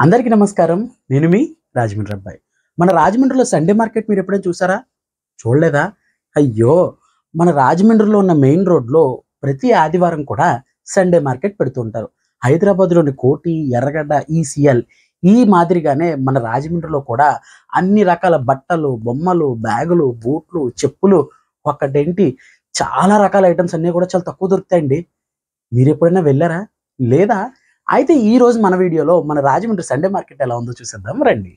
అందరికీ నమస్కారం నేను మీ రాజమండ్రి అబ్బాయి మన రాజమండ్రిలో సండే మార్కెట్ మీరు ఎప్పుడైనా చూసారా చూడలేదా అయ్యో మన రాజమండ్రిలో ఉన్న మెయిన్ రోడ్లో ప్రతి ఆదివారం కూడా సండే మార్కెట్ పెడుతుంటారు హైదరాబాద్లోని కోటి ఎర్రగడ్డ ఈసీఎల్ ఈ మాదిరిగానే మన రాజమండ్రిలో కూడా అన్ని రకాల బట్టలు బొమ్మలు బ్యాగులు బూట్లు చెప్పులు ఒక్కటేంటి చాలా రకాల ఐటమ్స్ అన్నీ కూడా చాలా తక్కువ దొరుకుతాయండి మీరు ఎప్పుడైనా వెళ్ళారా లేదా అయితే ఈ రోజు మన వీడియోలో మన రాజమండ్రి సండే మార్కెట్ ఎలా ఉందో చూసేద్దాం రండి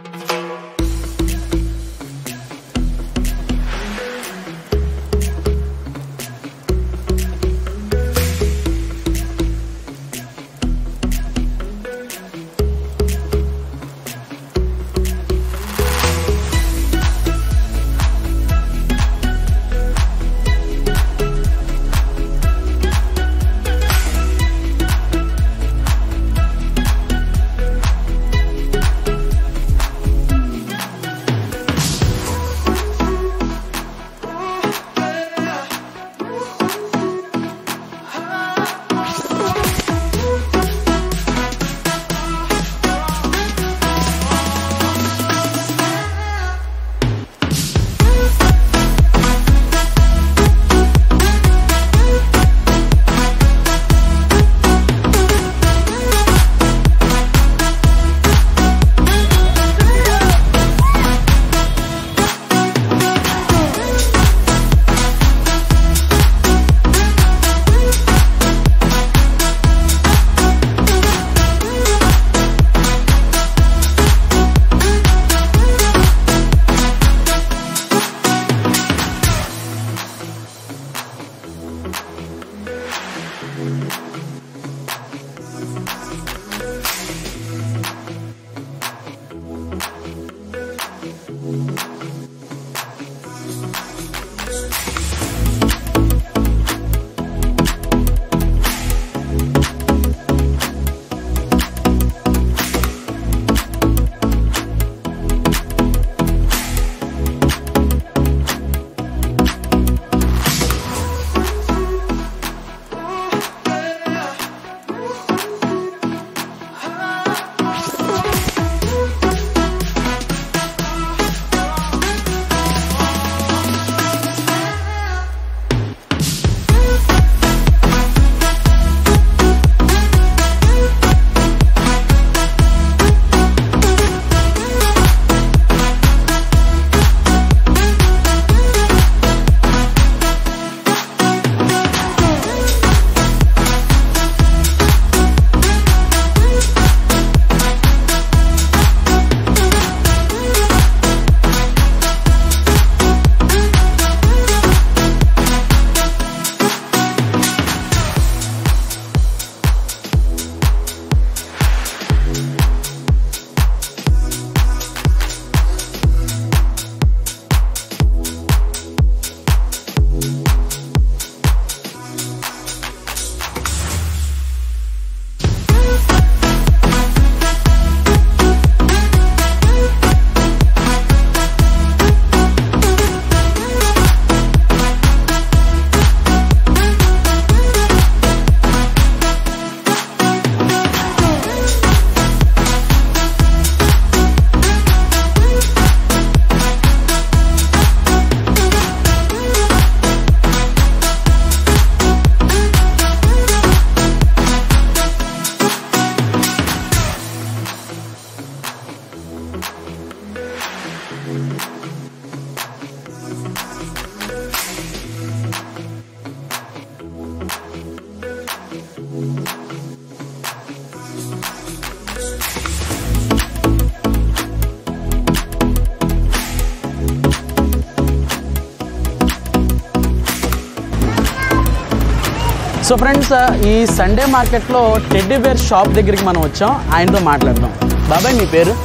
సో ఫ్రెండ్స్ ఈ సండే మార్కెట్లో టెడ్డీ బేర్ షాప్ దగ్గరికి మనం వచ్చాం ఆయనతో మాట్లాడదాం బాబాయ్ మీ పేరు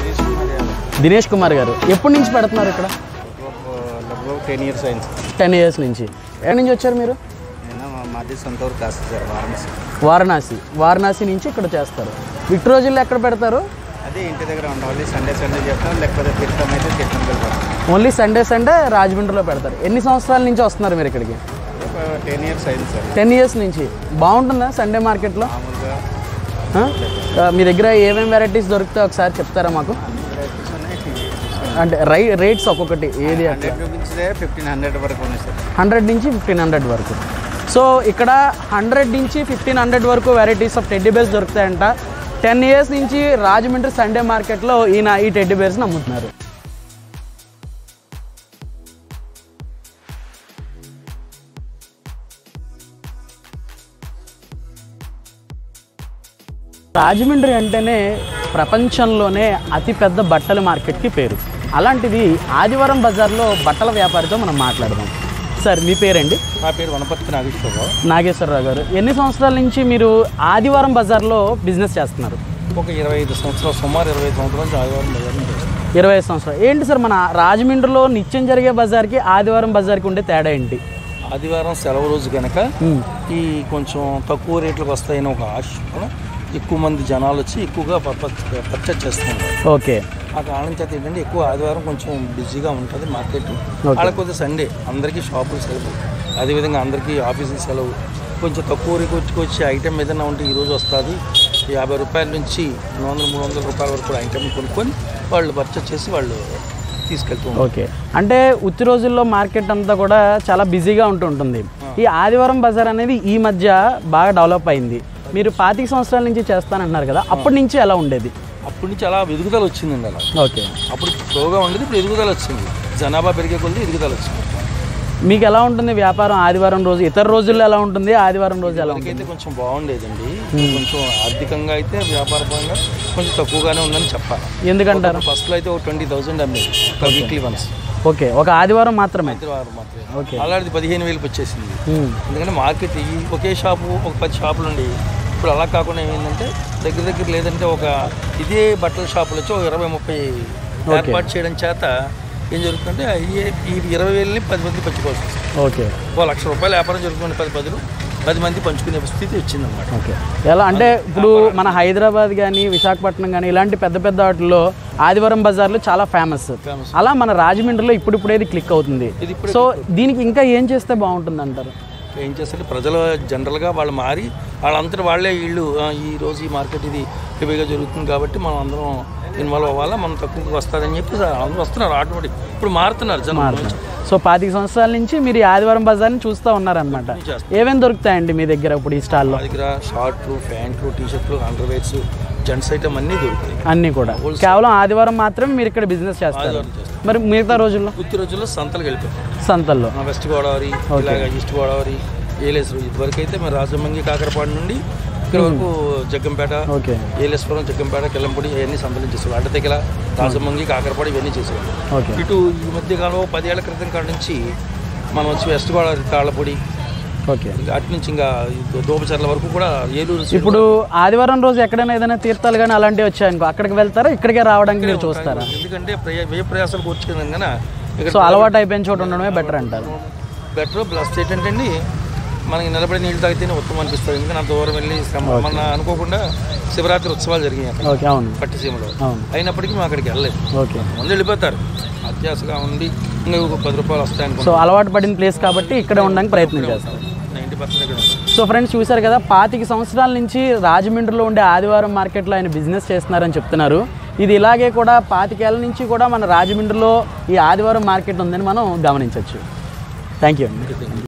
దినేష్ కుమార్ గారు ఎప్పటి నుంచి పెడుతున్నారు ఇక్కడ लगभग टेन ईयर्स అయింది టెన్ ఇయర్స్ నుంచి ఎక్కడి నుంచి వచ్చారు మీరు నేను మా- మాది సొంత ఊరు కాస్త సార్ వారణాసి వారణాసి వారణాసి నుంచి ఇక్కడ చేస్తారు విట్ రోజుల్లో ఎక్కడ పెడతారు అదే ఇంటి దగ్గర ఉండాలి సండే సండే చేస్తాం లేకపోతే తీర్థం అయితే తీర్థం వెళ్తాం ఓన్లీ సండే సండే రాజమండ్రిలో పెడతారు ఎన్ని సంవత్సరాల నుంచి వస్తున్నారు మీరు ఇక్కడికి ఒక టెన్ ఇయర్స్ అయింది సార్ టెన్ ఇయర్స్ నుంచి బాగుంటుందా సండే మార్కెట్లో మామూలుగా ఆ? ఆ, మీ దగ్గర ఏమేమి వెరైటీస్ దొరుకుతాయి ఒకసారి చెప్తారా మాకు వెరైటీస్ ఉన్నాయి అంటే రై రేట్స్ ఒక్కొక్కటి ఏది అట్లా హండ్రెడ్ రూపీస్ ఫిఫ్టీన్ హండ్రెడ్ వరకు ఉన్నాయి సార్ హండ్రెడ్ నుంచి ఫిఫ్టీన్ హండ్రెడ్ వరకు సో ఇక్కడ హండ్రెడ్ నుంచి ఫిఫ్టీన్ హండ్రెడ్ వరకు వెరైటీస్ ఆఫ్ టెడ్డీ బేర్స్ దొరుకుతాయంట టెన్ ఇయర్స్ నుంచి రాజమండ్రి సండే మార్కెట్లో ఈయన ఈ టెడ్డీ బేర్స్ని అమ్ముతున్నారు రాజమండ్రి అంటేనే ప్రపంచంలోనే అతిపెద్ద బట్టల మార్కెట్కి పేరు అలాంటిది ఆదివారం బజార్లో బట్టల వ్యాపారితో మనం మాట్లాడదాం సార్ మీ పేరండి నా పేరు వనపర్తి నాగేశ్వరరావు నాగేశ్వరరావు గారు ఎన్ని సంవత్సరాల నుంచి మీరు ఆదివారం బజార్లో బిజినెస్ చేస్తున్నారు ఒక ఇరవై ఐదు సంవత్సరాలు సుమారు ఇరవై ఐదు సంవత్సరాల నుంచి ఆదివారం బజార్ చేస్తాను ఇరవై ఐదు సంవత్సరాలు ఏంటి సార్ మన రాజమండ్రిలో నిత్యం జరిగే బజార్కి ఆదివారం బజార్కి ఉండే తేడా ఏంటి ఆదివారం సెలవు రోజు కనుక మ్మ్. ఈ కొంచెం తక్కువ రేట్లకు వస్తాయని ఒక ఆశ ఎక్కువ మంది జనాలు వచ్చి ఎక్కువగా పర్చేజ్ చేస్తున్నారు ఓకే ఆ కారణం చేత ఏంటంటే ఎక్కువ ఆదివారం కొంచెం బిజీగా ఉంటుంది మార్కెట్ వాళ్ళకి కొద్దిగా సండే అందరికీ షాపులు సెలవు అదేవిధంగా అందరికీ ఆఫీసులు సెలవు కొంచెం తక్కువ రేటుకి వచ్చే ఐటెం ఏదైనా ఉంటే ఈరోజు వస్తుంది యాభై రూపాయల నుంచి రెండు వందల మూడు వందల రూపాయల వరకు కూడా ఐటెం కొనుక్కొని వాళ్ళు పర్చేజ్ చేసి వాళ్ళు తీసుకెళ్తూ ఉంటారు ఓకే అంటే ఉత్తి రోజుల్లో మార్కెట్ అంతా కూడా చాలా బిజీగా ఉంటుంటుంది ఈ ఆదివారం బజార్ అనేది ఈ మధ్య బాగా డెవలప్ అయింది మీరు పాతిక సంవత్సరాల నుంచి చేస్తానంటున్నారు కదా అప్పటి నుంచి ఎలా ఉండేది అప్పటి నుంచి అలా ఎదుగుదల వచ్చిందండి అలా ఓకే అప్పుడు స్లోగా ఉండేది ఇప్పుడు ఎదుగుదల వచ్చింది జనాభా పెరిగే కొద్దీ ఎదుగుదల వచ్చింది మీకు ఎలా ఉంటుంది వ్యాపారం ఆదివారం రోజు ఇతర రోజుల్లో ఎలా ఉంటుంది ఆదివారం రోజు ఎలా ఉంటుంది అయితే కొంచెం బాగుండేదండి కొంచెం ఆర్థికంగా అయితే వ్యాపార పరంగా కొంచెం తక్కువగానే ఉందని చెప్పాలి ఎందుకంటారు ఫస్ట్లో అయితే ఒక ట్వంటీ థౌసండ్ అమ్మేది ఒక వీక్లీ వన్స్ ఓకే ఒక ఆదివారం మాత్రమే మాత్రమే ఓకే అలాంటిది పదిహేను వేలకు వచ్చేసింది మ్మ్. ఎందుకంటే మార్కెట్ ఈ ఒకే షాపు ఒక పది షాపులు ఉండి ఇప్పుడు అలా కాకుండా ఏమైందంటే దగ్గర దగ్గర లేదంటే ఒక ఇదే బట్టల షాపులు వచ్చి ఒక ఇరవై ముప్పై ఏర్పాటు చేయడం చేత ఏం జరుగుతుందంటే ఈ ఈ ఇరవై వేలని పది మంది పంచుకోవాల్సి వస్తుంది ఓకే ఓ లక్ష రూపాయల వ్యాపారం జరుగుతుంది పది పదులు పది మంది పంచుకునే స్థితి వచ్చిందనమాట ఓకే ఎలా అంటే ఇప్పుడు మన హైదరాబాద్ కానీ విశాఖపట్నం కానీ ఇలాంటి పెద్ద పెద్ద వాటిల్లో ఆదివారం బజార్లు చాలా ఫేమస్ Famous. అలా మన రాజమండ్రిలో ఇప్పుడు ఇది క్లిక్ అవుతుంది ఇది ఇప్పుడు సో దీనికి ఇంకా ఏం చేస్తే బాగుంటుంది అంటారు ఏం చేస్తారు ప్రజలు జనరల్గా వాళ్ళు మారి వాళ్ళంతటి వాళ్ళే వీళ్ళు "ఆ, ఈ రోజు ఈ మార్కెట్ ఇది హెవీగా జరుగుతుంది కాబట్టి మనం అందరం ఇన్వాల్వ్ అవ్వాలా మనం తక్కువకి వస్తారని చెప్పి అందరూ వస్తున్నారు ఆటోమేటిక్ ఇప్పుడు మారుతున్నారు జనం సో పాతిక సంవత్సరాల నుంచి మీరు ఈ ఆదివారం బజార్ని చూస్తూ ఉన్నారనమాట ఏమేమి దొరుకుతాయండి మీ దగ్గర ఇప్పుడు ఈ స్టాల్లో మా దగ్గర షార్ట్లు ప్యాంట్లు టీ షర్ట్లు అండర్వేర్స్ జెంట్స్ ఐటమ్ అన్నీ దొరుకుతాయి అన్నీ కూడా కేవలం ఆదివారం మాత్రమే మీరు ఇక్కడ బిజినెస్ చేస్తారు ఆదివారం చేస్తాం మరి మిగతా రోజుల్లో గుర్తి రోజుల్లో సంతలు వెళ్ళిపోతాం సంతల్లో మా వెస్ట్ గోదావరి ఇలాగ ఈస్ట్ గోదావరి ఏలేశ్వరం ఇదివరకు అయితే మేము రాజమంగి కాకరపాడు నుండి ఇక్కడ వరకు జగ్గంపేట ఓకే ఏలేశ్వరం జగ్గంపేట కెల్లంపొడి ఇవన్నీ సంతలు చేసేవాళ్ళు అడ్డ దగ్గర రాజమంగి కాకరపాడు ఇవన్నీ చేసేవాళ్ళు ఓకే ఇటు ఈ మధ్య కాలంలో పదేళ్ల క్రితం కాడ నుంచి మనం వచ్చి వెస్ట్ గోదావరి తాళ్ళపొడి ఓకే అటు నుంచి ఇంకా ఈ దోపచర్ల వరకు కూడా ఏలూరు side ఇప్పుడు ఆదివారం రోజు ఎక్కడైనా ఏదైనా తీర్థాలు కానీ అలాంటివి వచ్చాయనుకో అక్కడికి వెళ్తారా ఇక్కడికే రావడానికి మీరు చూస్తారా ఎందుకంటే ప్రయ వ్యయ ప్రయాసాలు కూర్చున్నాం కన్నా ఇక్కడ సో అలవాటు అయిపోయిన చోట ఉండడమే బెటర్ అంటారు బెటర్ ప్లస్ ఏంటంటే అండి మనకి నిలబడి నీళ్ళు తాగితేనే ఉత్తమం అనిపిస్తుంది ఎందుకంటే అంత దూరం వెళ్ళి శ్రమ మన అనుకోకుండా శివరాత్రి ఉత్సవాలు జరిగాయి అక్కడ ఓకే అవును పట్టిసీమలో అవును అయినప్పటికీ మేము అక్కడికి వెళ్ళలేదు ఓకే ముందు వెళ్ళిపోతారు అత్యాసగా ఉండి ఇంకా ఒక పది రూపాయలు వస్తాయి సో అనుకుంటాం అలవాటు పడిన ప్లేస్ కాబట్టి ఇక్కడే ఉండడానికి ప్రయత్నం చేస్తారు నైంటీ పర్సెంట్ ఇక్కడ ఉంటాం సో ఫ్రెండ్స్ చూశారు కదా పాతిక సంవత్సరాల నుంచి రాజమండ్రిలో ఉండే ఆదివారం మార్కెట్లో ఆయన బిజినెస్ చేస్తున్నారని చెప్తున్నారు ఇది ఇలాగే కూడా పాతికేళ్ల నుంచి కూడా మన రాజమండ్రిలో ఈ ఆదివారం మార్కెట్ ఉందని మనం గమనించవచ్చు థ్యాంక్ యూ అండి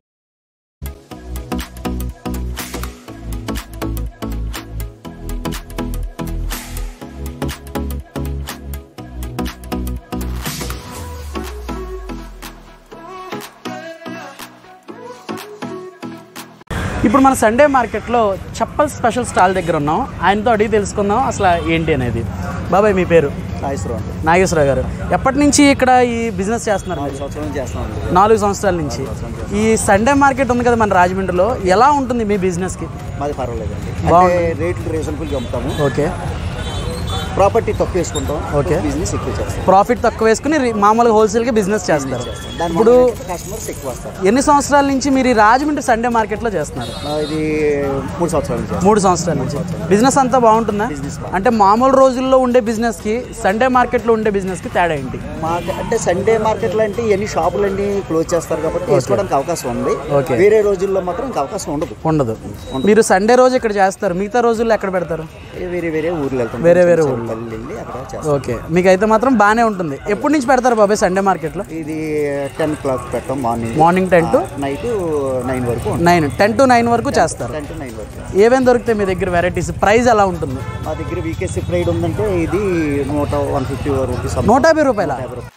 ఇప్పుడు మన సండే మార్కెట్లో చప్పల్ స్పెషల్ స్టాల్ దగ్గర ఉన్నాం ఆయనతో అడిగి తెలుసుకుందాం అసలు ఏంటి అనేది బాబాయ్ మీ పేరు నాగేశ్వరం అండి నాగేశ్వరరావు గారు ఎప్పటి నుంచి ఇక్కడ ఈ బిజినెస్ చేస్తున్నారు మీరు? సంవత్సరం చేస్తామండి నాలుగు సంవత్సరాల నుంచి ఈ సండే మార్కెట్ ఉంది కదా మన రాజమండ్రిలో ఎలా ఉంటుంది మీ బిజినెస్కి మాది పర్వాలేదండి అంటే రేట్లు రీజనబుల్గా అమ్ముతాము ఓకే ప్రాపర్టీ తక్కువ వేసుకుంటాం ఓకే. బిజినెస్ ఎక్కువ చేస్తాం ప్రాఫిట్ తక్కువ వేసుకుని రి- మామూలుగా హోల్సేల్గా బిజినెస్ చేస్తారు దాని ఇప్పుడు కస్టమర్స్ ఎక్కువ వస్తారు ఎన్ని సంవత్సరాల నుంచి మీరు ఈ రాజమండ్రి సండే మార్కెట్లో చేస్తున్నారు ఆ, ఇది మూడు సంవత్సరాల నుంచి చేస్తాం. మూడు సంవత్సరాల నుంచి బిజినెస్ అంతా బాగుంటుందా బిజినెస్ అంటే మామూలు రోజుల్లో ఉండే బిజినెస్కి సండే మార్కెట్లో ఉండే బిజినెస్కి తేడా ఏంటి మాకు అంటే సండే మార్కెట్లో అంటే ఇవన్నీ షాపులన్నీ క్లోజ్ చేస్తారు కాబట్టి వేసుకోవడానికి అవకాశం ఉంది ఓకే. వేరే రోజుల్లో మాత్రం ఇంకా అవకాశం ఉండదు ఉండదు మీరు సండే రోజు ఇక్కడ చేస్తారు మిగతా రోజుల్లో ఎక్కడ పెడతారు వేరే వేరే ఊర్లు వెళ్తాం వేరే వేరే పల్లి వెళ్ళి అక్కడ చేస్తాం ఓకే మీకైతే మాత్రం బాగానే ఉంటుంది ఎప్పటి నుంచి పెడతారు బాబాయ్ సండే మార్కెట్లో ఇది టెన్ క్లాక్ పెట్టాం morning morning ten to night nine వరకు నైన్ టెన్ టు నైన్ వరకు చేస్తారు టెన్ టు నైన్ వరకు ఏమేమి దొరుకుతాయి మీ దగ్గర వెరైటీస్ ప్రైస్ ఎలా ఉంటుంది మా దగ్గర వీకేసీ ఫ్రైడ్ ఉందంటే ఇది నూట వన్ ఫిఫ్టీ రూపీస్ నూట యాభై రూపాయల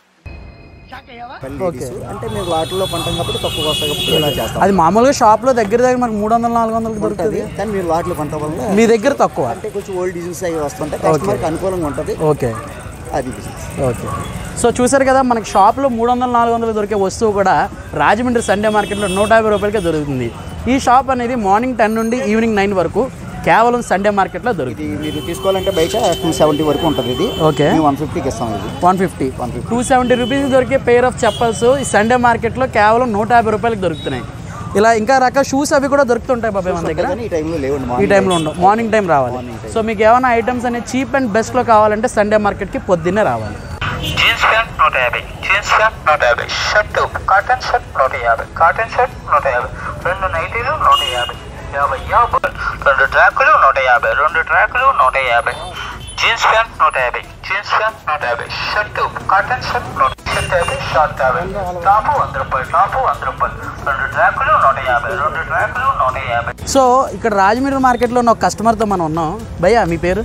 అంటే మేము వాటిలో కొంటాం కాబట్టి తక్కువ వస్తాయి కాబట్టి ఇలా చేస్తాం అది మామూలుగా షాప్లో దగ్గర దగ్గర మనకు మూడు వందలు నాలుగు వందలకి దొరుకుతుంది ఉంటుంది కానీ మీరు వాటిలో కొంటాం వల్ల మీ దగ్గర తక్కువ అంటే కొంచెం ఓల్డ్ డిజైన్స్ అవి వస్తుంటాయి కస్టమర్కి అనుకూలంగా ఉంటుంది ఓకే అది బిజినెస్ ఓకే సో చూసారు కదా మనకి షాప్లో మూడు వందలు నాలుగు వందలు దొరికే వస్తువు కూడా రాజమండ్రి సండే మార్కెట్లో నూట యాభై రూపాయలకే దొరుకుతుంది ఈ షాప్ అనేది మార్నింగ్ టెన్ నుండి ఈవినింగ్ నైన్ వరకు కేవలం సండే మార్కెట్లో దొరుకుతుంది ఇది మీరు తీసుకోవాలంటే బయట టూ సెవెంటీ వరకు ఉంటుంది ఇది ఓకే మేము వన్ ఫిఫ్టీకి ఇస్తాం ఇది one fifty two seventy rupees దొరికే పేర్ ఆఫ్ చెప్పల్స్ ఈ సండే మార్కెట్లో కేవలం నూట యాభై రూపాయలకి దొరుకుతున్నాయి ఇలా ఇంకా రకాల షూస్ అవి కూడా దొరుకుతుంటాయి బాబాయ్ మన దగ్గర కానీ ఈ టైంలో లేవండి ఈ మార్నింగ్ టైంలో ఉండవు మార్నింగ్ టైం రావాలి సో మీకు ఏమైనా ఐటమ్స్ అనేది చీప్ అండ్ బెస్ట్లో కావాలంటే సండే మార్కెట్కి పొద్దున్నే రావాలి జీన్స్ ప్యాంట్ నూట యాభై జీన్స్ ప్యాంట్ నూట యాభై షర్ట్ కాటన్ షర్ట్ నూట యాభై కాటన్ షర్ట్ నూట యాభై రెండు నైటీలు నూట యాభై యాభై యాభై రెండు ట్రాకులు నూట యాభై రెండు ట్రాకులు నూట యాభై జీన్స్ ప్యాంట్ నూట యాభై జీన్స్ ప్యాంట్ నూట యాభై షర్ట్ కాటన్ షర్ట్ నూట షర్ట్ యాభై షార్ట్ యాభై టాపు వంద రూపాయలు టాపు వంద రూపాయలు రెండు ట్రాకులు నూట యాభై రెండు ట్రాకులు నూట యాభై సో ఇక్కడ రాజమండ్రి మార్కెట్లో ఉన్న ఒక కస్టమర్తో మనం ఉన్నాం భయ్యా మీ పేరు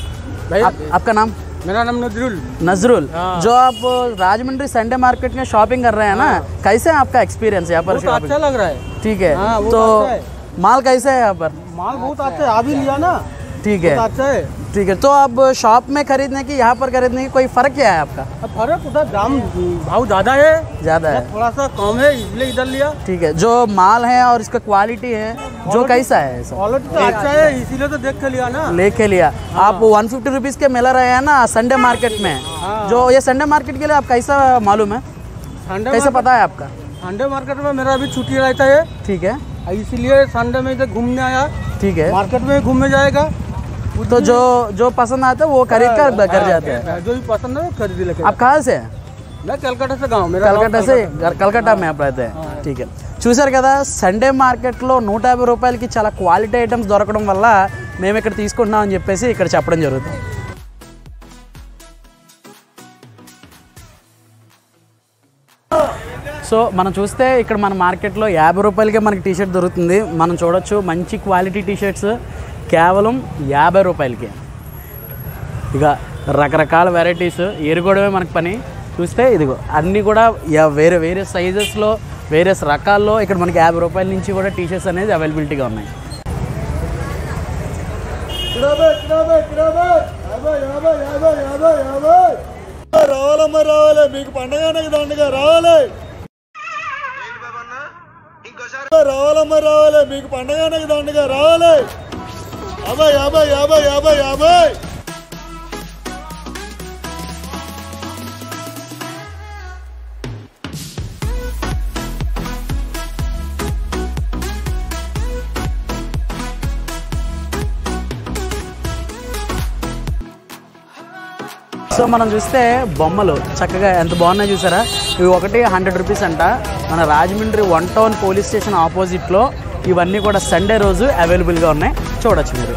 आप- आपका नाम मेरा नाम नजरुल नजरुल जो आप राजमंड्री संडे मार्केट में शॉपिंग कर रहे हैं ना कैसे है आपका एक्सपीरियंस यहाँ पर बहुत शॉपिंग अच्छा लग रहा है ठीक है हाँ, वो तो अच्छा है। माल कैसे है यहाँ पर माल बहुत अच्छा है अभी लिया ना ठीक है बहुत अच्छा है ठीक है तो अब शॉप में खरीदने की यहाँ पर खरीदने की कोई फर्क क्या है आपका अब फर्क उधर दाम भाव ज्यादा है ज्यादा है थोड़ा सा कम है इसलिए इधर लिया ठीक है जो माल है और इसका क्वालिटी है जो कैसा है सब क्वालिटी तो अच्छा है इसीलिए तो देख के लिया ना लेके लिया आप वन फिफ्टी रुपीज के मिल रहे हैं ना संडे मार्केट में जो ये संडे मार्केट के लिए आप कैसा मालूम है संडे कैसे पता है आपका संडे मार्केट में मेरा अभी छुट्टी रहता है ठीक है इसीलिए संडे में इधर घूमने आया ठीक है मार्केट में घूमने जाएगा तो जो जो पसंद आता है वो खरीद कर घर जाते हैं जो भी पसंद है वो खरीद लेके आप कहाँ से हैं मैं कलकत्ता से गाँव मेरा गाँव కలకట్టా సే కలకట్టా మే आप रहते हैं ठीक है చూసారు కదా సండే మార్కెట్లో నూట యాభై రూపాయలకి చాలా క్వాలిటీ ఐటమ్స్ దొరకడం వల్ల మేము ఇక్కడ తీసుకుంటున్నాం అని చెప్పేసి ఇక్కడ చెప్పడం జరుగుతుంది సో మనం చూస్తే ఇక్కడ మన మార్కెట్లో యాభై రూపాయలకే మనకి టీ షర్ట్ దొరుకుతుంది మనం చూడొచ్చు మంచి క్వాలిటీ టీ షర్ట్స్ కేవలం యాభై రూపాయలకి ఇక రకరకాల వెరైటీస్ ఏరుకోవడమే మనకు పని చూస్తే ఇదిగో అన్నీ కూడా యా- వేరే వేరే సైజెస్లో వేరే రకాల్లో ఇక్కడ మనకి యాభై రూపాయల నుంచి కూడా టీ షర్ట్స్ అనేది అవైలబిలిటీగా ఉన్నాయి రావాలమ్మా రావాలి మీకు పండగ దండగా రావాలి రావాలమ్మా రావాలి మీకు పండగ దండగా రావాలి యాభై యాభై యాభై యాభై యాభై సో మనం చూస్తే బొమ్మలు చక్కగా ఎంత బాగున్నాయి చూసారా ఇవి ఒకటి హండ్రెడ్ రూపీస్ అంట మన Rajahmundry one town police station ఆపోజిట్లో ఇవన్నీ కూడా సండే రోజు అవైలబుల్గా ఉన్నాయి చూడొచ్చు మీరు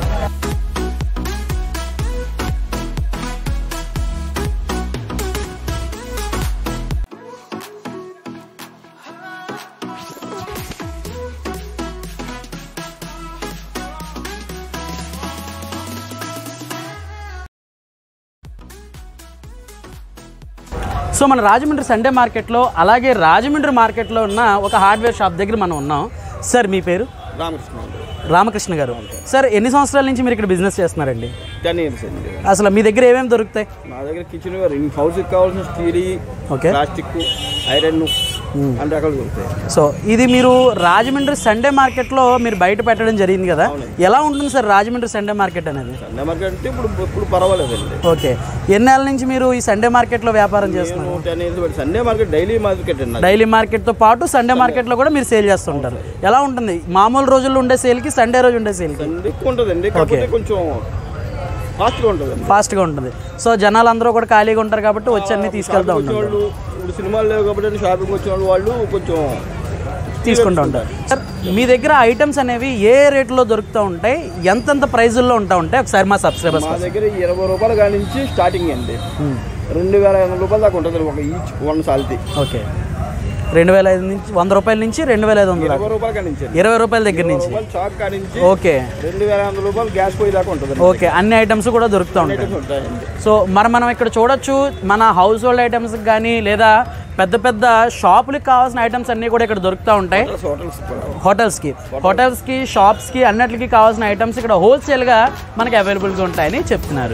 సో మన రాజమండ్రి సండే మార్కెట్లో అలాగే రాజమండ్రి మార్కెట్లో ఉన్న ఒక హార్డ్వేర్ షాప్ దగ్గర మనం ఉన్నాం సార్ మీ పేరు రామకృష్ణ రామకృష్ణ గారు సార్ ఎన్ని సంవత్సరాల నుంచి మీరు ఇక్కడ బిజినెస్ చేస్తున్నారండి టెన్ ఇయర్స్ అండి అసలు మీ దగ్గర ఏమేమి దొరుకుతాయి మా దగ్గర కిచెన్ వేర్ హౌస్కి కావాల్సిన స్టీల్ ఓకే ప్లాస్టిక్ ఐరన్ అన్ని రకాలు దొరుకుతాయి సో ఇది మీరు రాజమండ్రి సండే మార్కెట్లో మీరు బయట పెట్టడం జరిగింది కదా ఎలా ఉంటుంది సార్ రాజమండ్రి సండే మార్కెట్ అనేది సండే మార్కెట్ అంటే ఇప్పుడు ఇప్పుడు పర్వాలేదండి ఓకే ఎన్నేళ్ళ నుంచి మీరు ఈ సండే మార్కెట్లో వ్యాపారం చేస్తున్నారు టెన్ ఇయర్స్ బట్టి సండే మార్కెట్ డైలీ మార్కెట్ అండి డైలీ మార్కెట్తో పాటు సండే మార్కెట్లో కూడా మీరు సేల్ చేస్తుంటారు ఎలా ఉంటుంది మామూలు రోజుల్లో ఉండే సేల్కి సండే రోజు ఉండే సేల్కి సండే ఎక్కువ ఉంటుందండి కాకపోతే కొంచెం ఫాస్ట్గా ఉంటుందండి ఫాస్ట్గా ఉంటుంది సో జనాలు అందరూ కూడా ఖాళీగా ఉంటారు కాబట్టి వచ్చి అన్ని తీసుకెళ్తూ వచ్చిన ఉంటారు వాళ్ళు ఇప్పుడు సినిమాలు లేవు కాబట్టి షాపింగ్ వచ్చిన వాళ్ళు వాళ్ళు కొంచెం తీసుకుంటూ ఉంటారు సార్ మీ దగ్గర ఐటమ్స్ అనేవి ఏ రేట్లో దొరుకుతూ ఉంటాయి ఎంతెంత ప్రైజుల్లో ఉంటా ఉంటాయి ఒకసారి మా సబ్స్క్రైబర్స్ మా దగ్గర ఇరవై రూపాయల కాడి నుంచి స్టార్టింగ్ అండి రెండు వేల ఐదు వందల రూపాయల దాకా ఉంటుంది ఒక ఈచ్ వన్ సాల్తీ ఓకే రెండు వేల ఐదు నుంచి వంద రూపాయల నుంచి రెండు వేల ఐదు వందల ఇరవై రూపాయల కాడి నుంచి అండి. ఇరవై రూపాయల దగ్గర నుంచి రూపాయలు చాక్ కాడి నుంచి ఓకే రెండు వేల ఐదు వందల రూపాయలు గ్యాస్ పొయ్యి దాకా ఉంటుంది ఓకే అన్ని ఐటమ్స్ కూడా దొరుకుతూ ఉంటాయి ఉంటాయండి సో మరి మనం ఇక్కడ చూడొచ్చు మన హౌస్ హోల్డ్ ఐటమ్స్ కానీ లేదా పెద్ద పెద్ద షాపులకు కావాల్సిన ఐటమ్స్ అన్నీ కూడా ఇక్కడ దొరుకుతూ ఉంటాయి హోటల్స్ హోటల్స్కి హోటల్స్కి షాప్స్కి అన్నిటికీ కావాల్సిన ఐటమ్స్ ఇక్కడ హోల్సేల్గా మనకి అవైలబుల్గా ఉంటాయని చెప్తున్నారు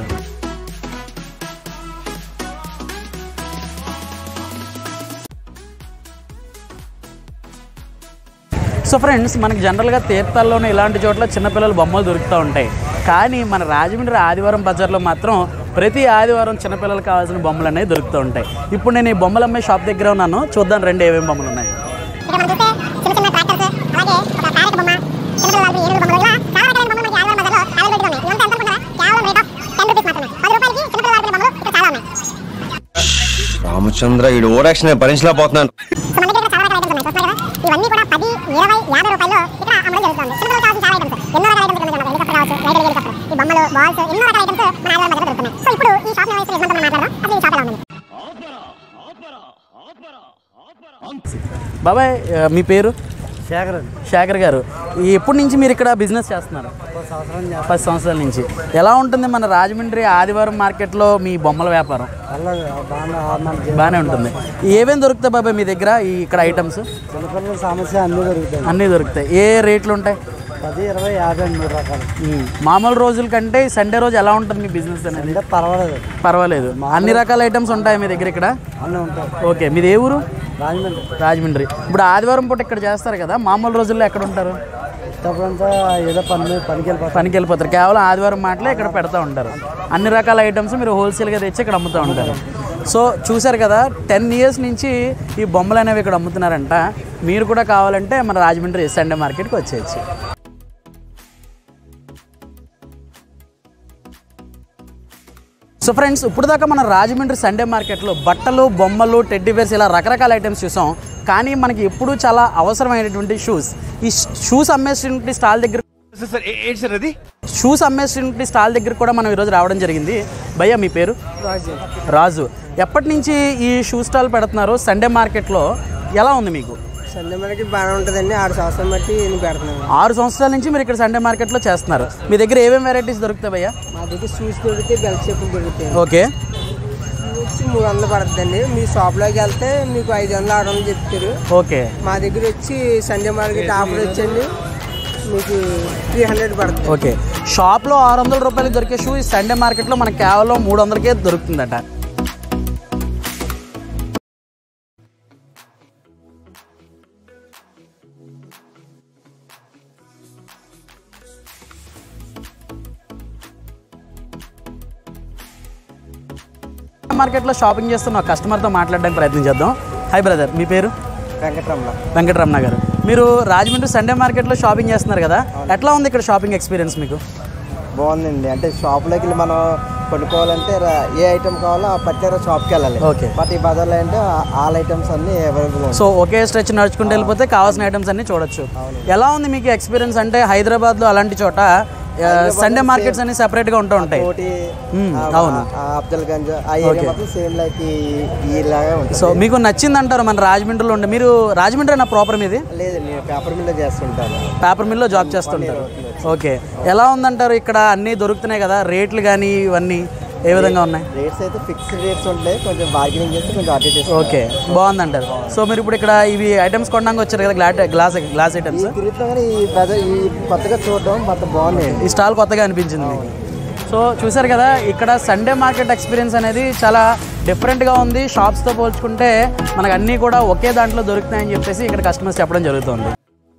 సో ఫ్రెండ్స్ మనకి జనరల్గా తీర్థాల్లోనే ఇలాంటి చోట్ల చిన్నపిల్లల బొమ్మలు దొరుకుతూ ఉంటాయి కానీ మన రాజమండ్రి ఆదివారం బజార్లో మాత్రం ప్రతి ఆదివారం చిన్నపిల్లలకు కావాల్సిన బొమ్మలు అనేవి దొరుకుతూ ఉంటాయి ఇప్పుడు నేను ఈ బొమ్మలు అమ్మే షాప్ దగ్గర ఉన్నాను చూద్దాం రెండు ఏమేమి బొమ్మలు ఉన్నాయి ఇక్కడ మనం చూస్తే చిన్న చిన్న ట్రాక్టర్స్ అలాగే ఒక ప్యారెట్ బొమ్మ చిన్నపిల్లలకి ఏనుగు బొమ్మలు ఇలా చాలా రకాలైన బొమ్మలు మనకి ఆదివారం బజార్లో అవైలబుల్గా ఉన్నాయి ఇవంతా ఎంత అనుకుంటారా కేవలం రేట్ ఆఫ్ టెన్ రూపీస్ మాత్రమే పది రూపాయలకి చిన్నపిల్లల వాడుకునే బొమ్మలు ఇక్కడ చాలా ఉన్నాయి రామచంద్ర ఈ ఓరాక్షన్ భరించలేకపోతున్నాను సో మన దగ్గర చాలా రకాల ఐటమ్స్ ఉన్నాయి చూస్తున్నారు కదా ఇవన్నీ కూడా పది ఇరవై యాభై రూపాయలు ఇక్కడ అమ్మడం జరుగుతుంది చిన్నపిల్లలకు కావాల్సిన చాలా ఐటమ్స్ ఎన్నో రకాల ఐటమ్స్ ఉన్నాయి హెలికాప్టర్ కావచ్చు లైట్ హెలికాప్టర్ ఈ బొమ్మలు బాల్స్ ఎన్నో రకాల ఐటమ్స్ మన ఆదివారం బజార్లో దొరుకుతున్నాయి సో ఇప్పుడు ఈ షాప్ వయసు యజమానులు మాట్లాడదాం అసలు ఈ షాప్ ఎలా ఉంది బాబాయ్ ఆ, మీ పేరు శేఖర్ శేఖర్ గారు ఈ ఎప్పటి నుంచి మీరు ఇక్కడ బిజినెస్ చేస్తున్నారు పది సంవత్సరాల నుంచి ఎలా ఉంటుంది మన రాజమండ్రి ఆదివారం మార్కెట్లో మీ బొమ్మల వ్యాపారం బాగానే ఉంటుంది ఏమేమి దొరుకుతాయి బాబాయ్ మీ దగ్గర ఈ ఇక్కడ ఐటమ్స్ చిన్నపిల్లల సమస్య అన్నీ దొరుకుతాయి అన్నీ దొరుకుతాయి ఏ రేట్లు ఉంటాయి పది ఇరవై యాభై మూడు రకాలు ఉమ్. మామూలు రోజుల కంటే సండే రోజు ఎలా ఉంటుంది మీ బిజినెస్ అనేది అంటే పర్వాలేదు పర్వాలేదు అన్ని రకాల ఐటమ్స్ ఉంటాయి మీ దగ్గర ఇక్కడ అన్నీ ఉంటాయి ఓకే మీది ఏ ఊరు రాజమండ్రి రాజమండ్రి ఇప్పుడు ఆదివారం పూట ఇక్కడ చేస్తారు కదా మామూలు రోజుల్లో ఎక్కడ ఉంటారు ఇష్టపడంతా ఏదో పని మీద పనికి వెళ్ళిపోతాం పనికి వెళ్ళిపోతారు కేవలం ఆదివారం మాటలే ఇక్కడ పెడతా ఉంటారు అన్ని రకాల ఐటమ్స్ మీరు హోల్సేల్గా తెచ్చి ఇక్కడ అమ్ముతూ ఉంటారు సో చూశారు కదా టెన్ ఇయర్స్ నుంచి ఈ బొమ్మలు అనేవి ఇక్కడ అమ్ముతున్నారంట మీరు కూడా కావాలంటే మన రాజమండ్రి సండే మార్కెట్కి వచ్చేయచ్చు సో ఫ్రెండ్స్ ఇప్పుడు దాకా మన రాజమండ్రి సండే మార్కెట్లో బట్టలు బొమ్మలు టెడ్డీ బేర్స్ ఇలా రకరకాల ఐటమ్స్ చూసాం కానీ మనకి ఎప్పుడూ చాలా అవసరమైనటువంటి షూస్ ఈ షూస్ అమ్మేటువంటి స్టాల్ దగ్గర షూస్ అమ్మేటువంటి స్టాల్ దగ్గర కూడా మనం ఈరోజు రావడం జరిగింది భయ్య మీ పేరు రాజు ఎప్పటి నుంచి ఈ షూ స్టాల్ పెడుతున్నారు సండే మార్కెట్లో ఎలా ఉంది మీకు సండే మార్కెట్ బాగానే ఉంటుందండి ఆరు సంవత్సరం బట్టి నేను పెడుతున్నాను ఆరు సంవత్సరాల నుంచి మీరు ఇక్కడ సండే మార్కెట్లో చేస్తున్నారు మీ దగ్గర ఏమేమి వెరైటీస్ దొరుకుతాయి భయ్య మా దగ్గర షూస్ దొరికితే బెల్ట్ చెప్పులు దొరుకుతాయి ఓకే వచ్చి మూడు వందలు పడుతుందండి మీ షాప్లోకి వెళ్తే మీకు ఐదు వందలు ఆరు వందలు చెప్తారు ఓకే మా దగ్గర వచ్చి సండే మార్కెట్ ఆఫర్ వచ్చండి మీకు త్రీ హండ్రెడ్ పడుతుంది ఓకే షాప్లో ఆరు వందల రూపాయలకి దొరికే షూ ఈ సండే మార్కెట్లో మనకు కేవలం మూడు వందలకే దొరుకుతుందట మార్కెట్లో షాపింగ్ చేస్తున్న ఒక కస్టమర్తో మాట్లాడడానికి ప్రయత్నం చేద్దాం హాయ్ బ్రదర్ మీ పేరు వెంకటరమణ వెంకటరమణ గారు మీరు రాజమండ్రి సండే మార్కెట్లో షాపింగ్ చేస్తున్నారు కదా ఎట్లా ఉంది ఇక్కడ షాపింగ్ ఎక్స్పీరియన్స్ మీకు బాగుందండి అంటే షాప్లోకి వెళ్ళి మనం కొనుక్కోవాలంటే రా- ఏ ఐటమ్ కావాలో ఆ పర్టికులర్ షాప్కి వెళ్ళాలి ఓకే. బట్ ఈ బజార్లో అంటే ఆల్ ఐటమ్స్ అన్ని అవైలబుల్ ఉంటాయి సో ఒకే స్ట్రెచ్ నడుచుకుంటూ వెళ్ళిపోతే కావాల్సిన ఐటమ్స్ అన్ని చూడొచ్చు ఎలా ఉంది మీకు ఎక్స్పీరియన్స్ అంటే హైదరాబాద్లో అలాంటి చోట సండే మార్కెట్స్ అన్ని సెపరేట్గా ఉంటూ ఉంటాయి కోటి మ్మ్, ఆ, అవును. ఆ, అఫ్జల్ గంజ్ ఆ ఏరియా మొత్తం సేమ్ లైక్ ఇలాగే ఉంటుంది సో మీకు నచ్చింది అంటారు మన రాజమండ్రిలో ఉండే మీరు రాజమండ్రి నా ప్రాపర్ మీది లేదు నేను పేపర్ మిల్ చేస్తుంటాను పేపర్ మిల్లో జాబ్ చేస్తుంటారు ఓకే ఎలా ఉందంటారు ఇక్కడ అన్నీ దొరుకుతున్నాయి కదా రేట్లు కానీ ఇవన్నీ ఏ విధంగా ఉన్నాయి రేట్స్ అయితే ఫిక్స్డ్ రేట్స్ ఉంటాయి కొంచెం బార్గెనింగ్ చేస్తే కొంచెం అటు ఇటు ఇస్తారు. ఓకే బాగుందంటారు సో మీరు ఇప్పుడు ఇక్కడ ఇవి ఐటమ్స్ కొనడానికి వచ్చారు కదా గ్లాస్ గ్లాస్ గ్లాస్ ఐటమ్స్ ఈ తిరుగుతాం కానీ ఈ బజార్ ఈ కొత్తగా చూడడం మొత్తం బాగున్నాయి ఈ స్టాల్ కొత్తగా అనిపించింది మీకు సో చూసారు కదా ఇక్కడ సండే మార్కెట్ ఎక్స్పీరియన్స్ అనేది చాలా డిఫరెంట్గా ఉంది షాప్స్తో పోల్చుకుంటే మనకు అన్నీ కూడా ఒకే దాంట్లో దొరుకుతాయని చెప్పేసి ఇక్కడ కస్టమర్స్ చెప్పడం జరుగుతుంది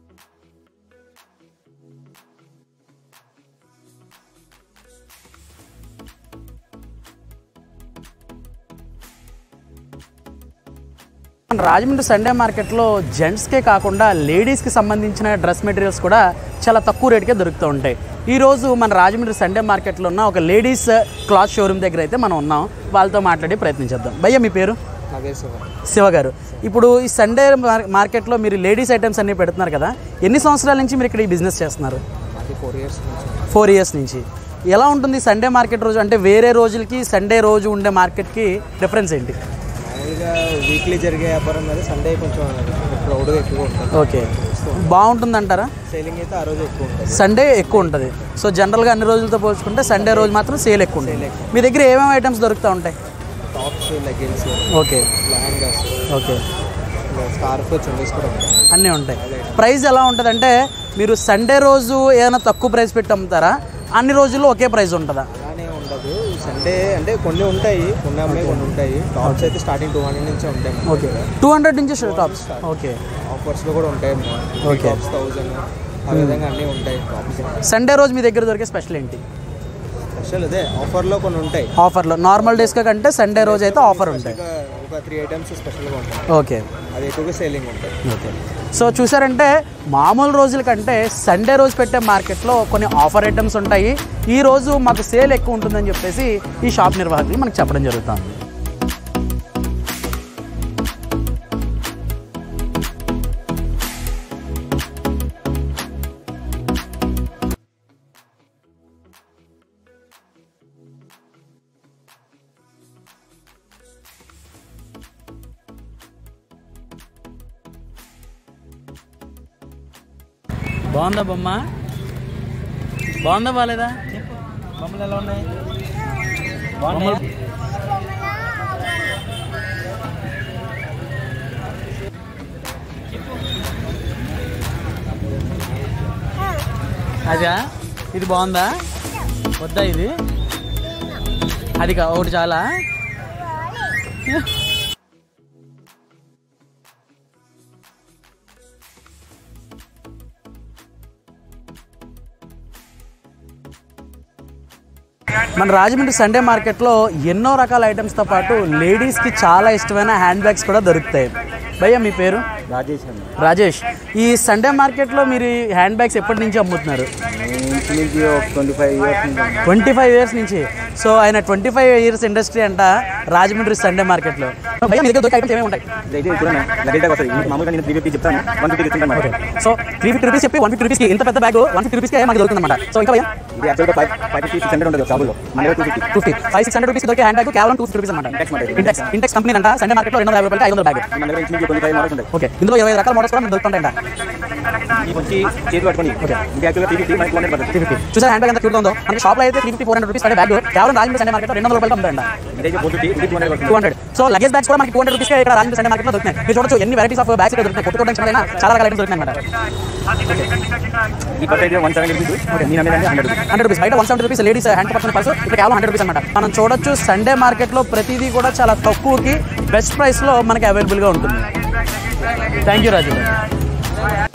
మన రాజమండ్రి సండే మార్కెట్లో జెంట్స్కే కాకుండా లేడీస్కి సంబంధించిన డ్రెస్ మెటీరియల్స్ కూడా చాలా తక్కువ రేటుకే దొరుకుతూ ఉంటాయి ఈరోజు మన రాజమండ్రి సండే మార్కెట్లో ఉన్న ఒక లేడీస్ క్లాత్ షోరూమ్ దగ్గర అయితే మనం ఉన్నాం వాళ్ళతో మాట్లాడి ప్రయత్నించేద్దాం భయ్య మీ పేరు శివ గారు ఇప్పుడు ఈ సండే మార్- మార్కెట్లో మీరు లేడీస్ ఐటమ్స్ అన్నీ పెడుతున్నారు కదా ఎన్ని సంవత్సరాల నుంచి మీరు ఇక్కడ ఈ బిజినెస్ చేస్తున్నారు ఫోర్ ఇయర్స్ నుంచి ఎలా ఉంటుంది సండే మార్కెట్ రోజు అంటే వేరే రోజులకి సండే రోజు ఉండే మార్కెట్కి డిఫరెన్స్ ఏంటి మామూలుగా వీక్లీ జరిగే వ్యాపారం మీద సండే కొంచెం క్రౌడ్ ఎక్కువ ఉంటుంది ఓకే బాగుంటుంది అంటారా సేలింగ్ అయితే ఆ రోజు ఎక్కువ ఉంటుంది సండే ఎక్కువ ఉంటుంది సో జనరల్గా అన్ని రోజులతో పోల్చుకుంటే సండే రోజు మాత్రం సేల్ ఎక్కువ ఉంటుంది మీ దగ్గర ఏమేమి ఐటమ్స్ దొరుకుతూ ఉంటాయి tops leggings okay lehengas okay scarf chunnis కూడా ఉంటాయి అన్నీ ఉంటాయి ప్రైస్ ఎలా ఉంటుంది అంటే మీరు సండే రోజు ఏదైనా తక్కువ ప్రైస్ పెట్టి అమ్ముతారా అన్ని రోజుల్లో ఒకే ప్రైస్ ఉంటుందా అలానే ఉండదు సండే అంటే కొన్ని ఉంటాయి కొన్ని అమ్మాయి కొన్ని ఉంటాయి టాప్స్ అయితే స్టార్టింగ్ టూ హండ్రెడ్ నుంచే ఉంటాయి మన ఓకే దగ్గర. టూ హండ్రెడ్ నుంచి టాప్స్ ఓకే ఆఫర్స్లో కూడా ఉంటాయి Okay. టాప్స్ థౌజండ్ ఆ విధంగా అన్నీ ఉంటాయి టాప్స్ సండే రోజు మీ దగ్గర దొరికే స్పెషల్ ఏంటి స్పెషల్ అదే ఆఫర్లో కొన్ని ఉంటాయి ఆఫర్లో నార్మల్ డేస్ కంటే సండే రోజు అయితే ఆఫర్ ఉంటాయి ఇంకా ఒక త్రీ ఐటమ్స్ స్పెషల్గా ఉంటాయి ఓకే అది ఎక్కువగా సేలింగ్ ఉంటాయి ఓకే సో చూసారంటే మామూలు రోజుల కంటే సండే రోజు పెట్టే మార్కెట్లో కొన్ని ఆఫర్ ఐటమ్స్ ఉంటాయి ఈ రోజు మాకు సేల్ ఎక్కువ ఉంటుందని చెప్పేసి ఈ షాప్ నిర్వాహకులు మనకు చెప్పడం జరుగుతుంది బాగుందా బొమ్మ బాగుందా బాగాలేదా బొమ్మలు ఎలా ఉన్నాయి బొమ్మలు అదా ఇది బాగుందా వద్దా ఇది అది కా ఒకటి చాలా మన రాజమండ్రి సండే మార్కెట్లో ఎన్నో రకాల ఐటమ్స్తో పాటు లేడీస్కి చాలా ఇష్టమైన హ్యాండ్ బ్యాగ్స్ కూడా దొరుకుతాయి భయ్య మీ పేరు రాజేష్ అండి రాజేష్ ఈ సండే మార్కెట్లో మీరు ఈ హ్యాండ్ బ్యాగ్స్ ఎప్పటి నుంచి అమ్ముతున్నారు ఇంచుమించు ఒక ట్వంటీ ఫైవ్ ఇయర్స్ నుంచి ట్వంటీ ఫైవ్ ఇయర్స్ నుంచి సో ఆయన ట్వంటీ ఫైవ్ ఇయర్స్ ఇండస్ట్రీ అంట రాజమండ్రి సండే మార్కెట్లో భయ్య మీ దగ్గర దొరికే ఐటమ్స్ ఏమేమి ఉంటాయి అయితే ఇప్పుడు లగేజ్ వస్తుంది మీకు మామూలుగా నేను త్రీ ఫిఫ్టీ చెప్తాను వన్ ఫిఫ్టీ చెప్తాను సో త్రీ ఫిఫ్టీ రూపీస్ చెప్పి వన్ ఫిఫ్టీ రూపీస్కి ఇంత పెద్ద బ్యాగ్ వన్ ఫిఫ్టీ రూపీస్కి మనకి దొరుకుతుందన్నమాట సో ఇంకా భయ్య ఇది యాక్చువల్గా five five fifty six hundred ఉంటుంది షాపులో మన దగ్గర two fifty fifty five six hundred rupees దొరికే హ్యాండ్ బ్యాగ్ కేవలం టూ ఫిఫ్టీ రూపీస్ అనమాట Intex మాట ఇది. ఇంటెక్స్ ఇంటెక్స్ కంపెనీ అంట సండే మార్కెట్లో రెండు వందల యాభై రూపాయలకి ఐదు వందల బ్యాగ్ మన దగ్గర ఇంచుమించు ట్వంటీ ఫైవ్ మోడల్స్ ఉంటాయి ఓకే ఇందులో ఇరవై ఐదు రకాల మోడల్స్ కూడా మనకు దొరుకుతుంటాయంట ఈ వచ్చి చేతి పట్టుకొని ఓకే ఇది యాక్చువల్గా త్రీ ఫిఫ్టీ మనకి టూ హండ్రెడ్ పడుతుంది త్రీ ఫిఫ్టీ చూసారా హ్యాండ్ బ్యాగ్ ఎంత క్యూట్ ఉందో మనకి షాప్లో అయితే three fifty four hundred rupees పడే బ్యాగ్ కేవలం రాజమండ్రి సండే మార్కెట్లో రెండు వందల రూపాయలు అమ్ముతారంట ఇదైతే ఫోర్ ఫిఫ్టీ ఇది two hundred two hundred so luggage bags కూడా మనకి టూ హండ్రెడ్ రూపీస్ ఇక్కడ రాజమండ్రి సండే మార్కెట్లో దొరుకుతాయి మీరు చూడొచ్చు ఎన్ని వెరైటీస్ ఆఫ్ బ్యాగ్స్ ఇక్కడ దొరుకుతాయి కొత్త కొత్త చిన్న చాలా రకాల ఐటమ్స్ దొరుకుతాయి అనమాట ఈ పర్స్ అయితే వన్ సెవెంటీ రూపీస్ నేను అనేది హండ్రెడ్ రూపీస్ హండ్రెడ్ రూపీస్ బయట one seventy rupees ladies hand person purse ఇక్కడ కేవలం హండ్రెడ్ రూపీస్ అనమాట మనం చూడొచ్చు సండే మార్కెట్లో ప్రతిదీ కూడా చాలా తక్కువకి బెస్ట్ ప్రైస్లో మనకి అవైలబుల్గా ఉంటుంది thank you Raju garu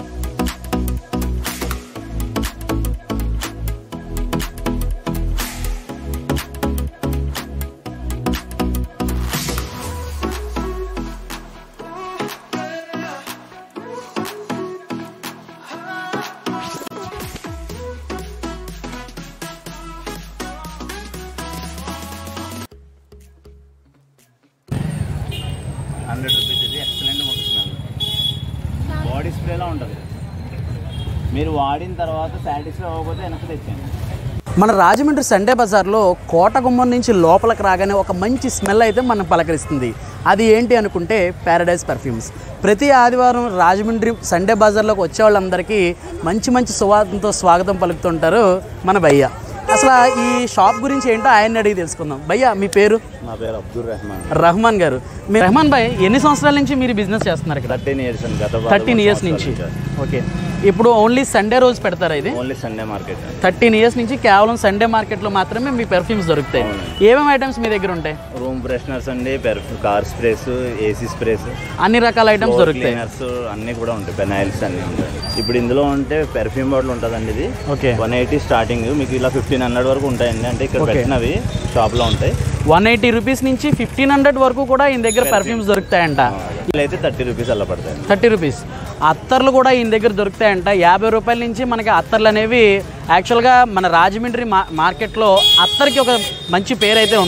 hundred rupees ఇది ఎక్సలెంట్ మొక్కుతున్నాను బాడీ స్ప్రేలా ఉంటుంది మీరు వాడిన తర్వాత సాటిస్ఫై అవ్వకపోతే వెనక్కి తెచ్చాను మన రాజమండ్రి సండే బజార్లో కోట గుమ్మం నుంచి లోపలికి రాగానే ఒక మంచి స్మెల్ అయితే మనం పలకరిస్తుంది అది ఏంటి అనుకుంటే ప్యారడైజ్ పర్ఫ్యూమ్స్ ప్రతి ఆదివారం రాజమండ్రి సండే బజార్లోకి వచ్చే వాళ్ళందరికీ మంచి మంచి సువాసనతో స్వాగతం పలుకుతుంటారు మన భయ్య అసలు ఈ షాప్ గురించి ఏంటో ఆయన్ని అడిగి తెలుసుకుందాం భయ్య మీ పేరు నా పేరు అబ్దుల్ రెహమాన్ రహమాన్ గారు మీ రహమాన్ భాయ్ ఎన్ని సంవత్సరాల నుంచి మీరు బిజినెస్ చేస్తున్నారు ఇక్కడ థర్టీన్ ఇయర్స్ అండి గత థర్టీన్ ఇయర్స్ నుంచి ఓకే ఇప్పుడు ఓన్లీ సండే రోజు పెడతారా ఇది only Sunday market thirteen years నుంచి కేవలం సండే మార్కెట్లో మాత్రమే మీ పెర్ఫ్యూమ్స్ దొరుకుతాయి ఏమేమి ఐటమ్స్ మీ దగ్గర ఉంటాయి రూమ్ ఫ్రెషనర్స్ అండి perfume car sprays AC sprays అన్ని రకాల ఐటమ్స్ దొరుకుతాయి క్లీనర్స్ అన్నీ కూడా ఉంటాయి పెనాయిల్స్ అన్నీ ఉంటాయి ఇప్పుడు ఇందులో ఉంటే పెర్ఫ్యూమ్ బాటిల్ ఉంటుందండి ఇది ఓకే వన్ ఎయిటీ స్టార్టింగ్ మీకు ఇలా ఫిఫ్టీన్ హండ్రెడ్ వరకు ఉంటాయండి అంటే ఇక్కడ Okay. పెట్టినవి షాప్లో ఉంటాయి వన్ ఎయిటీ రూపీస్ నుంచి ఫిఫ్టీన్ హండ్రెడ్ వరకు కూడా ఈయన దగ్గర పెర్ఫ్యూమ్స్ దొరుకుతాయంట అయితే థర్టీ రూపీస్ అలా పడతాయి థర్టీ రూపీస్ అత్తర్లు కూడా ఈయన దగ్గర దొరుకుతాయంట యాభై రూపాయల నుంచి మనకి అత్తర్లు అనేవి యాక్చువల్గా మన రాజమండ్రి మా మార్కెట్లో అత్తర్కి ఒక మంచి పేరు అయితే ఉంది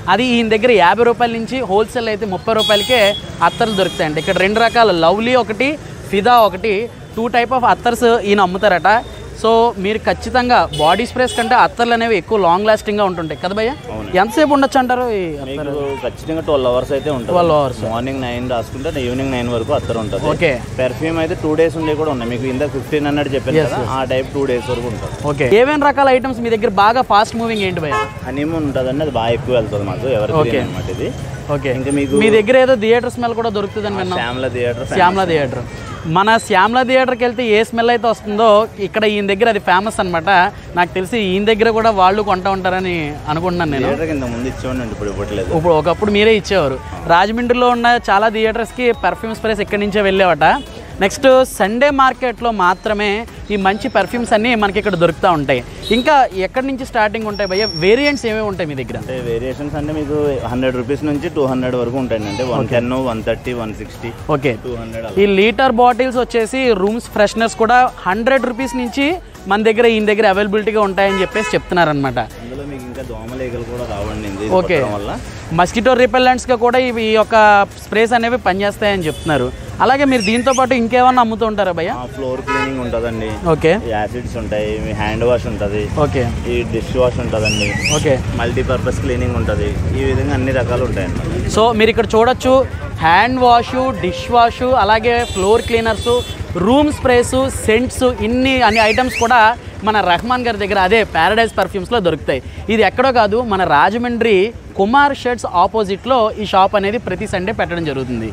అది ఈయన దగ్గర యాభై రూపాయల నుంచి హోల్సేల్ అయితే ముప్పై రూపాయలకే అత్తర్లు దొరుకుతాయండి ఇక్కడ రెండు రకాల లవ్లీ ఒకటి ఫిదా ఒకటి టూ టైప్ ఆఫ్ అత్తర్స్ ఈయన అమ్ముతారట సో మీరు ఖచ్చితంగా బాడీ స్ప్రేస్ కంటే అత్తర్లు అనేవి ఎక్కువ లాంగ్ లాస్టింగ్గా ఉంటుంటాయి కదా భయ్య ఎంతసేపు ఉండొచ్చు అంటారు ఈ అత్తరు మీకు ఖచ్చితంగా ట్వెల్వ్ అవర్స్ అయితే ఉంటుంది 12 hours. మార్నింగ్ నైన్ రాసుకుంటే ఈవినింగ్ నైన్ వరకు అత్తరు ఉంటుంది Okay. పెర్ఫ్యూమ్ అయితే టూ డేస్ ఉండే కూడా ఉన్నాయి మీకు ఇందాక ఫిఫ్టీన్ హండ్రెడ్ చెప్పాను Yes, కదా yes. ఆ టైప్ టూ డేస్ వరకు ఉంటుంది ఓకే ఏమేమి రకాల ఐటమ్స్ మీ దగ్గర బాగా ఫాస్ట్ మూవింగ్ ఏంటి భయ్య హనీమూన్ ఉంటుందండి అది బాగా ఎక్కువ వెళ్తుంది మాకు ఎవరికి Okay. అనమాట ఇది ఓకే ఇంకా మీకు మీ దగ్గర ఏదో థియేటర్ స్మెల్ కూడా దొరుకుతుందని విన్నాం శ్యామల థియేటర్ శ్యామల థియేటర్ మన శ్యామల థియేటర్కి వెళ్తే ఏ స్మెల్ అయితే వస్తుందో ఇక్కడ ఈయన దగ్గర అది ఫేమస్ అన్నమాట నాకు తెలిసి ఈయన దగ్గర కూడా వాళ్ళు కొంటా ఉంటారని అనుకుంటున్నాను నేను థియేటర్ కింద ముందు ఇచ్చేవాడి ఇప్పుడు ఇవ్వట్లేదు ఇప్పుడు ఒకప్పుడు మీరే ఇచ్చేవారు రాజమండ్రిలో ఉన్న చాలా థియేటర్స్కి పెర్ఫ్యూమ్ స్ప్రేస్ ఇక్కడి నుంచే వెళ్ళేవట నెక్స్ట్ సండే మార్కెట్లో మాత్రమే ఈ మంచి పెర్ఫ్యూమ్స్ అన్నీ మనకి ఇక్కడ దొరుకుతూ ఉంటాయి ఇంకా ఎక్కడి నుంచి స్టార్టింగ్ ఉంటాయి భయ్య వేరియంట్స్ ఏమేమి ఉంటాయి మీ దగ్గర అంటే వేరియేషన్స్ అంటే మీకు హండ్రెడ్ రూపీస్ నుంచి టూ హండ్రెడ్ వరకు ఉంటాయండి అంటే one ten one thirty one sixty okay two hundred ఈ లీటర్ బాటిల్స్ వచ్చేసి రూమ్స్ ఫ్రెషనర్స్ కూడా హండ్రెడ్ రూపీస్ నుంచి మన దగ్గర ఈయన దగ్గర అవైలబిలిటీగా ఉంటాయని చెప్పేసి చెప్తున్నారనమాట అందులో మీకు ఇంకా దోమలేగలు కూడా రావండి ఇది ఓకే కొట్టడం వల్ల మస్కిటో రిపెల్లెంట్స్గా కూడా ఇవి ఈ యొక్క స్ప్రేస్ అనేవి పనిచేస్తాయని చెప్తున్నారు అలాగే మీరు దీంతో పాటు ఇంకేమన్నా అమ్ముతూ ఉంటారా భయ్య ఫ్లోర్ క్లీనింగ్ ఉంటుందండి ఓకే యాసిడ్స్ ఉంటాయి మీ హ్యాండ్ వాష్ ఉంటుంది ఓకే ఈ డిష్ వాష్ ఉంటుందండి ఓకే మల్టీపర్పస్ క్లీనింగ్ ఉంటుంది ఈ విధంగా అన్ని రకాలు ఉంటాయండి సో మీరు ఇక్కడ చూడొచ్చు హ్యాండ్ వాషు డిష్ వాషు అలాగే floor cleaners room sprays scents ఇన్ని అన్ని ఐటమ్స్ కూడా మన రహమాన్ గారి దగ్గర అదే ప్యారడైజ్ పర్ఫ్యూమ్స్లో దొరుకుతాయి ఇది ఎక్కడో కాదు మన రాజమండ్రి కుమార్ షర్ట్స్ ఆపోజిట్లో ఈ షాప్ అనేది ప్రతి సండే పెట్టడం జరుగుతుంది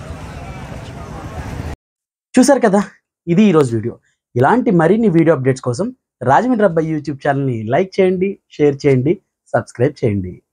చూసారు కదా ఇది ఈరోజు వీడియో ఇలాంటి మరిన్ని వీడియో అప్డేట్స్ కోసం రాజమండ్రి అబ్బాయి యూట్యూబ్ ఛానల్ని లైక్ చేయండి షేర్ చేయండి సబ్స్క్రైబ్ చేయండి